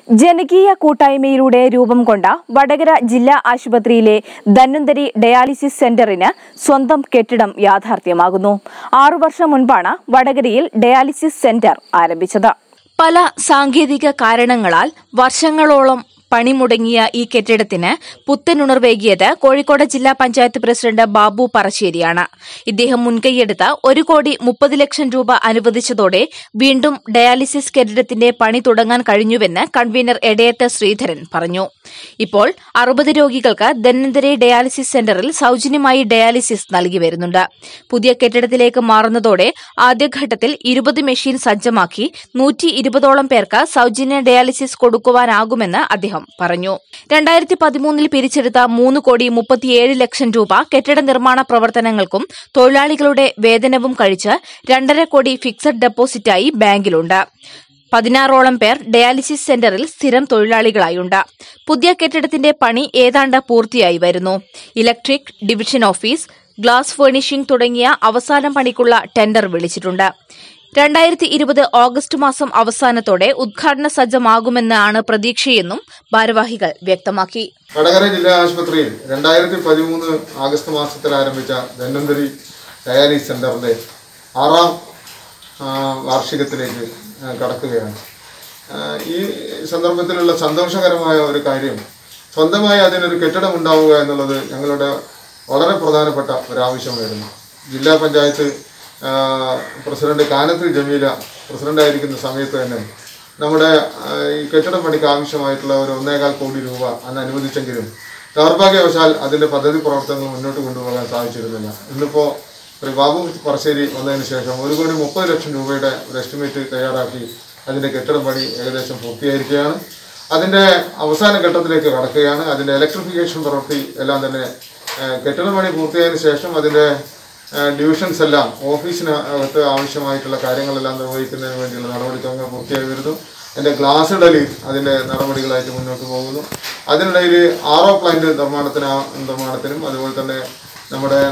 ജനകീയ കൂട്ടായ്മയിലൂടെ രൂപം കൊണ്ട വടകര ജില്ലാ ആശുപത്രിയിലെ ധന്വന്തരി ഡയാലിസിസ് സെന്ററിന് സ്വന്തം കെട്ടിടം യാഥാർത്ഥ്യമാകുന്നു ആറു വർഷം മുൻപാണ് വടകരയിൽ ഡയാലിസിസ് സെന്റർ ആരംഭിച്ചത് പല സാങ്കേതിക കാരണങ്ങളാൽ വർഷങ്ങളോളം പണിമുടങ്ങിയ ഈ കെട്ടിടത്തിന് പുത്തനുണർവേകിയത് കോഴിക്കോട് ജില്ലാ പഞ്ചായത്ത് പ്രസിഡന്റ് ബാബു പറശ്ശേരിയാണ് ഇദ്ദേഹം മുൻകൈയെടുത്ത് ഒരു കോടി മുപ്പത് ലക്ഷം രൂപ അനുവദിച്ചതോടെ വീണ്ടും ഡയാലിസിസ് കെട്ടിടത്തിന്റെ പണി തുടങ്ങാൻ കഴിഞ്ഞുവെന്ന് കൺവീനർ എടയത്ത് ശ്രീധരൻ പറഞ്ഞു ഇപ്പോൾ അറുപത് രോഗികൾക്ക് ധന്വന്തരി ഡയാലിസിസ് സെന്ററിൽ സൌജന്യമായി ഡയാലിസിസ് നൽകി വരുന്നുണ്ട് പുതിയ കെട്ടിടത്തിലേക്ക് മാറുന്നതോടെ ആദ്യഘട്ടത്തിൽ ഇരുപത് മെഷീൻ സജ്ജമാക്കി നൂറ്റി ഇരുപതോളം പേർക്ക് സൌജന്യ ഡയാലിസിസ് കൊടുക്കുവാനാകുമെന്ന് അദ്ദേഹം പറഞ്ഞു രണ്ടായിരത്തി പതിമൂന്നിൽ പിരിച്ചെടുത്ത മൂന്ന് കോടി മുപ്പത്തിയേഴ് ലക്ഷം രൂപ കെട്ടിട നിർമ്മാണ പ്രവർത്തനങ്ങൾക്കും തൊഴിലാളികളുടെ വേതനവും കഴിച്ച് രണ്ടര കോടി ഫിക്സഡ് ഡെപ്പോസിറ്റായി ബാങ്കിലുണ്ട് പതിനാറോളം പേർ ഡയാലിസിസ് സെന്ററിൽ സ്ഥിരം തൊഴിലാളികളായുണ്ട് പുതിയ കെട്ടിടത്തിന്റെ പണി ഏതാണ്ട് പൂർത്തിയായി വരുന്നു electric division office glass furnishing തുടങ്ങിയ അവസാന പണിക്കുള്ള ടെൻഡർ വിളിച്ചിട്ടുണ്ട് രണ്ടായിരത്തി ഇരുപത് ഓഗസ്റ്റ് മാസം അവസാനത്തോടെ ഉദ്ഘാടന സജ്ജമാകുമെന്നാണ് പ്രതീക്ഷയെന്നും ഭാരവാഹികൾ വ്യക്തമാക്കി വടകര ജില്ലാ ആശുപത്രിയിൽ രണ്ടായിരത്തി പതിമൂന്ന് ആഗസ്റ്റ് മാസത്തിൽ ആരംഭിച്ച ധന്വന്തരി ഡയാലിസ് സെൻ്ററിൻ്റെ ആറാം ആ, വാർഷികത്തിലേക്ക് ആ, കടക്കുകയാണ് ആ, ഈ സന്ദർഭത്തിലുള്ള സന്തോഷകരമായ ഒരു കാര്യം സ്വന്തമായി അതിനൊരു കെട്ടിടം ഉണ്ടാവുക എന്നുള്ളത് ഞങ്ങളുടെ വളരെ പ്രധാനപ്പെട്ട ഒരാവശ്യമായിരുന്നു ജില്ലാ പഞ്ചായത്ത് ആ, പ്രസിഡന്റ് കാനത്ത് ജമീല പ്രസിഡന്റായിരിക്കുന്ന സമയത്ത് തന്നെ നമ്മുടെ ആ, ഈ കെട്ടിട പണിക്ക് ആവശ്യമായിട്ടുള്ള ഒരു ഒന്നേകാൽ കോടി രൂപ അന്ന് അനുവദിച്ചെങ്കിലും ദൗർഭാഗ്യവശാൽ അതിൻ്റെ പദ്ധതി പ്രവർത്തനങ്ങൾ മുന്നോട്ട് കൊണ്ടുപോകാൻ സാധിച്ചിരുന്നില്ല ഇന്നിപ്പോൾ ശ്രീ ബാബു പറശ്ശേരി വന്നതിന് ശേഷം ഒരു കോടി മുപ്പത് ലക്ഷം രൂപയുടെ ഒരു എസ്റ്റിമേറ്റ് തയ്യാറാക്കി അതിൻ്റെ കെട്ടിട പണി ഏകദേശം പൂർത്തീകരിക്കുകയാണ് അതിൻ്റെ അവസാന ഘട്ടത്തിലേക്ക് കടക്കുകയാണ് അതിൻ്റെ ഇലക്ട്രിഫിക്കേഷൻ പ്രവൃത്തി എല്ലാം തന്നെ ആ, കെട്ടിട പണി പൂർത്തിയായതിനു ശേഷം അതിൻ്റെ ഡിവിഷൻസ് എല്ലാം ഓഫീസിന് അകത്ത് ആവശ്യമായിട്ടുള്ള കാര്യങ്ങളെല്ലാം നിർവഹിക്കുന്നതിന് വേണ്ടിയുള്ള നടപടിക്രമങ്ങൾ പൂർത്തിയായി വരുന്നു അതിൻ്റെ ഗ്ലാസ് ഇടലി അതിൻ്റെ നടപടികളായിട്ട് മുന്നോട്ട് പോകുന്നു അതിനിടയിൽ ആറോ പ്ലാന്റ് നിർമ്മാണത്തിന് നിർമ്മാണത്തിനും അതുപോലെ തന്നെ നമ്മുടെ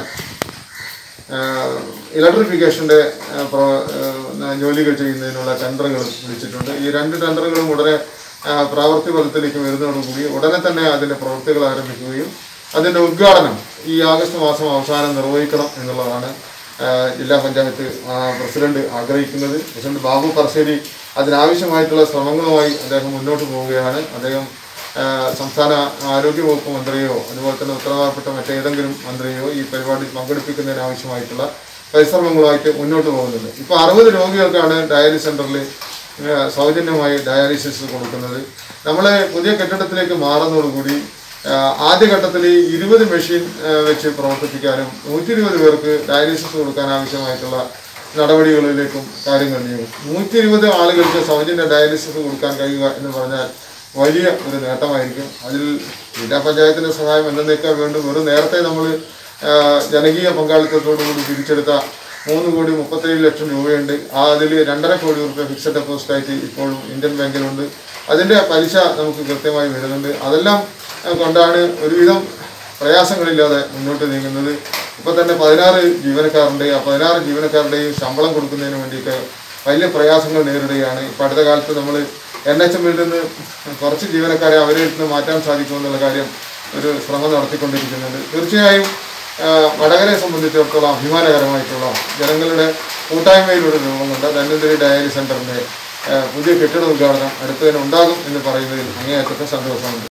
ഇലക്ട്രിഫിക്കേഷൻ്റെ ജോലികൾ ചെയ്യുന്നതിനുള്ള ടെൻഡറുകൾ വിളിച്ചിട്ടുണ്ട് ഈ രണ്ട് ടെൻഡറുകളും ഉടനെ ആ, പ്രാവർത്തി പദത്തിലേക്ക് വരുന്നതോടുകൂടി ഉടനെ തന്നെ അതിൻ്റെ പ്രവൃത്തികൾ ആരംഭിക്കുകയും അതിൻ്റെ ഉദ്ഘാടനം ഈ ആഗസ്റ്റ് മാസം അവസാനം നിർവഹിക്കണം എന്നുള്ളതാണ് ആ, ജില്ലാ പഞ്ചായത്ത് ആ, പ്രസിഡന്റ് ആഗ്രഹിക്കുന്നത് പ്രസിഡന്റ് ബാബു പറശ്ശേരി അതിനാവശ്യമായിട്ടുള്ള ശ്രമങ്ങളുമായി അദ്ദേഹം മുന്നോട്ട് പോവുകയാണ് അദ്ദേഹം ആ, സംസ്ഥാന ആരോഗ്യ വകുപ്പ് മന്ത്രിയോ അതുപോലെ തന്നെ ഉത്തരവാദപ്പെട്ട മറ്റേതെങ്കിലും മന്ത്രിയോ ഈ പരിപാടി പങ്കെടുപ്പിക്കുന്നതിന് ആവശ്യമായിട്ടുള്ള പരിശ്രമങ്ങളുമായിട്ട് മുന്നോട്ട് പോകുന്നുണ്ട് ഇപ്പോൾ അറുപത് രോഗികൾക്കാണ് ഡയാലിസ് സെൻറ്ററിൽ സൗജന്യമായി ഡയാലിസിസ് കൊടുക്കുന്നത് നമ്മൾ പുതിയ കെട്ടിടത്തിലേക്ക് മാറുന്നതോടുകൂടി ആ, ആദ്യഘട്ടത്തിൽ ഇരുപത് മെഷീൻ ആ, വെച്ച് പ്രവർത്തിപ്പിക്കാനും നൂറ്റി ഇരുപത് പേർക്ക് ഡയാലിസിസ് കൊടുക്കാൻ ആവശ്യമായിട്ടുള്ള നടപടികളിലേക്കും കാര്യങ്ങൾ നീങ്ങും നൂറ്റി ഇരുപത് ആളുകൾക്ക് സൗജന്യ ഡയാലിസിസ് കൊടുക്കാൻ കഴിയുക എന്ന് പറഞ്ഞാൽ വലിയ ഒരു നേട്ടമായിരിക്കും അതിൽ ജില്ലാ പഞ്ചായത്തിൻ്റെ സഹായം എന്നേക്കാൾ വേണ്ടും വെറും നേരത്തെ നമ്മൾ ജനകീയ പങ്കാളിത്തത്തോടുകൂടി പിരിച്ചെടുത്ത മൂന്ന് കോടി മുപ്പത്തേഴ് ലക്ഷം രൂപയുണ്ട് ആ അതിൽ രണ്ടര കോടി രൂപ ഫിക്സഡ് ഡെപ്പോസിറ്റ് ആയിട്ട് ഇപ്പോഴും ഇന്ത്യൻ ബാങ്കിലുണ്ട് അതിൻ്റെ പലിശ നമുക്ക് കൃത്യമായി വരുന്നുണ്ട് അതെല്ലാം ആ, കൊണ്ടാണ് ഒരുവിധം പ്രയാസങ്ങളില്ലാതെ മുന്നോട്ട് നീങ്ങുന്നത് ഇപ്പോൾ തന്നെ പതിനാറ് ജീവനക്കാരുണ്ട് ആ പതിനാറ് ജീവനക്കാരുടെയും ശമ്പളം കൊടുക്കുന്നതിന് വേണ്ടിയിട്ട് വലിയ പ്രയാസങ്ങൾ നേരിടുകയാണ് ഇപ്പം അടുത്ത കാലത്ത് നമ്മൾ എൻ എച്ച് എമ്മിൽ നിന്ന് കുറച്ച് ജീവനക്കാരെ അവരിൽ നിന്ന് മാറ്റാൻ സാധിക്കുമെന്നുള്ള കാര്യം ഒരു ശ്രമം നടത്തിക്കൊണ്ടിരിക്കുന്നുണ്ട് തീർച്ചയായും ആ, വടകരയെ സംബന്ധിച്ചിടത്തോളം അഭിമാനകരമായിട്ടുള്ള ജനങ്ങളുടെ കൂട്ടായ്മയിലൂടെ രൂപം കൊണ്ട ധന്വന്തരി ഡയാലിസ് സെൻ്ററിൻ്റെ പുതിയ കെട്ടിട ഉദ്ഘാടനം അടുത്തതിന് ഉണ്ടാകും എന്ന് പറയുന്നതിൽ അങ്ങേയറ്റത്തെ സന്തോഷമുണ്ട്